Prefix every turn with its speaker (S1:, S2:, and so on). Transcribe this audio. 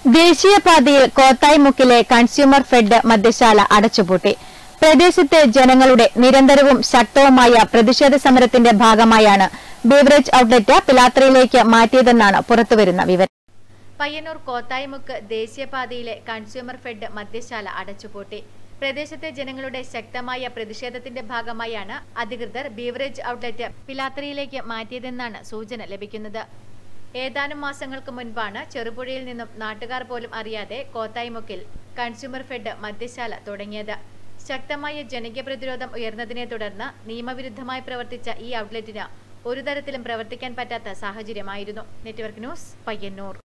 S1: ദേശീയപാതയിൽ കോത്തായിമുക്കിലെ consumer fed മദ്യശാല അടച്ചുപൂട്ടി പ്രദേശത്തെ ജനങ്ങളുടെ നിരന്തരവും ശക്തവുമായ പ്രതിഷേധ സമരത്തിന്റെ ഭാഗമായാണ് ബീവറേജ് ഔട്ട്ലെറ്റ് പിലാത്രയിലേക്ക് മാറ്റിയതെന്നാണ് പുറത്തുവരുന്ന വിവരം പയ്യന്നൂർ കോത്തായിമുക്ക് ദേശീയപാതയിലെ കൺസ്യൂമർ ഫെഡ് മദ്യശാല അടച്ചുപൂട്ടി പ്രദേശത്തെ ജനങ്ങളുടെ ശക്തമായ പ്രതിഷേധത്തിന്റെ ഭാഗമായാണ് അധികൃതർ ബീവറേജ് ഔട്ട്ലെറ്റ് പിലാത്രയിലേക്ക് മാറ്റിയതെന്നാണ് സൂചന ലഭിക്കുന്നത് ഏതാനും മാസങ്ങൾക്ക് മുൻപാണ് ചെറുപുഴയിൽ നിന്നും നാട്ടുകാർ പോലും അറിയാതെ കോത്തായിമുക്കിൽ കൺസ്യൂമർ ഫെഡ് മദ്യശാല തുടങ്ങിയത് ശക്തമായ ജനകീയ പ്രതിരോധം ഉയർന്നതിനെ തുടർന്ന് നിയമവിരുദ്ധമായി പ്രവർത്തിച്ച ഈ ഔട്ട്ലെറ്റിന് ഒരു തരത്തിലും പ്രവർത്തിക്കാൻ പറ്റാത്ത സാഹചര്യമായിരുന്നു നെറ്റ്വർക്ക് ന്യൂസ് പയ്യന്നൂർ